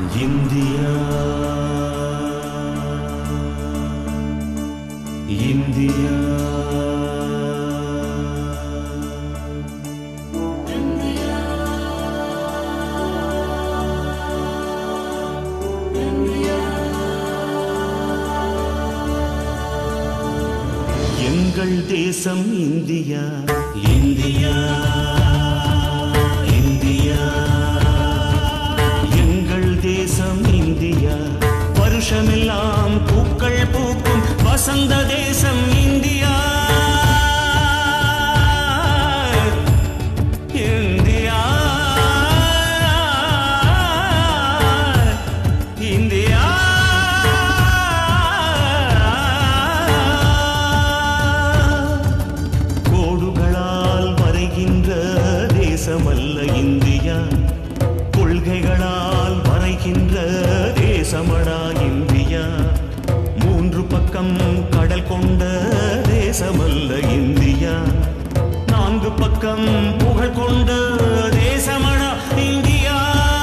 India India எங்கள் தேசம் India India India எங்கள் தேசம் இந்தியா வருஷமெல்லாம் பூக்கள் பூக்கும் வசந்த தேசம் இந்தியா இந்தியா இந்தியா கோடுகளால் வரைகின்ற தேசமல்ல இந்தியா கொள்கைகளால் வரைகின்ற தேசமடா இந்தியா மூன்று பக்கம் கடல் கொண்ட தேசமல்ல இந்தியா நான்கு பக்கம் புகழ் கொண்ட தேசமடா இந்தியா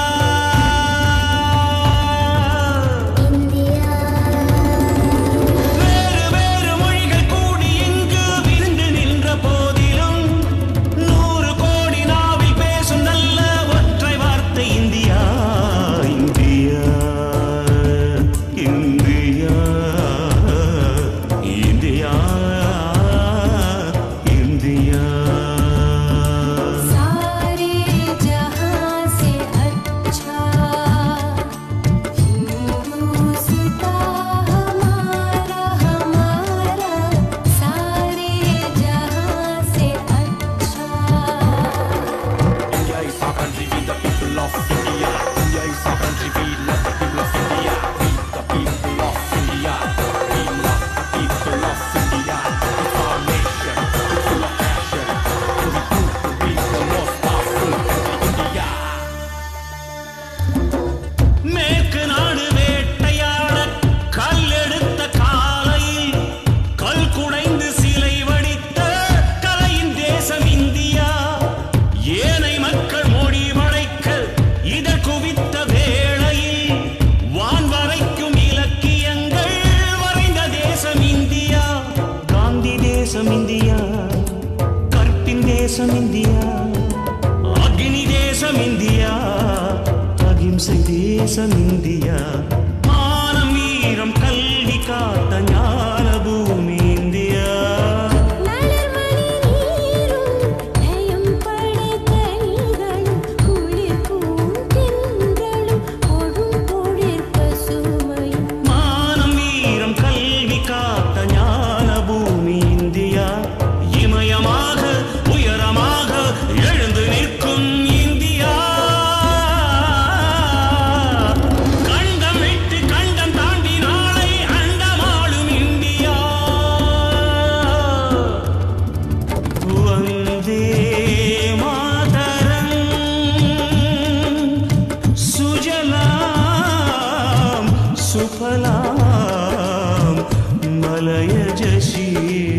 வேறு வேறு மொழிகள் கூடி இங்கு விருந்து நின்ற போதிலும் நூறு கோடி நாவில் பேசும் நல்ல ஒற்றை வார்த்தை India India India India India सारे जहां से अच्छा हिंदुस्ता हमारा हमारा सारे जहां से अच्छा India is our country, we the people of India. India is our country, we love the people of India. We the people of India. We love the people of India. It's our nation, it's full of passion. And we prove to be the most powerful country, India. மேற்கு நாடு வேட்டையாட கல்லெடுத்த காலையில் கல் குடைந்து சிலை வடித்த கலையின் தேசம் இந்தியா ஏனை மக்கள் மொழி வளைக்க இதழ் குவித்த வேளையில் வான் வரைக்கும் இலக்கியங்கள் வரைந்த தேசம் இந்தியா காந்தி தேசம் இந்தியா கற்பின் தேசம் இந்தியா அக்னி தேசம் இந்தியா அகிம்சை தேசம் இந்தியா மானம் வீரம் கல்வி காத்த ஞான பூமி இந்தியா மலர்மணி நீரும் நயம் படைத்த நீங்களும் குளிர் பூந்தென்றலும் கொடும் பொழிற் பசுமையும் மானம் வீரம் கல்வி காத்த ஞான பூமி இந்தியா இமயமாக உயரமாக எழுந்து நிற்கும் இந்தியா கண்டம் விட்டு கண்டம் தாண்டி நாளை அண்டமாளும் இந்தியா வந்தே மாதரம் சுஜலாம் சுபலாம் மலயஜ சீலம்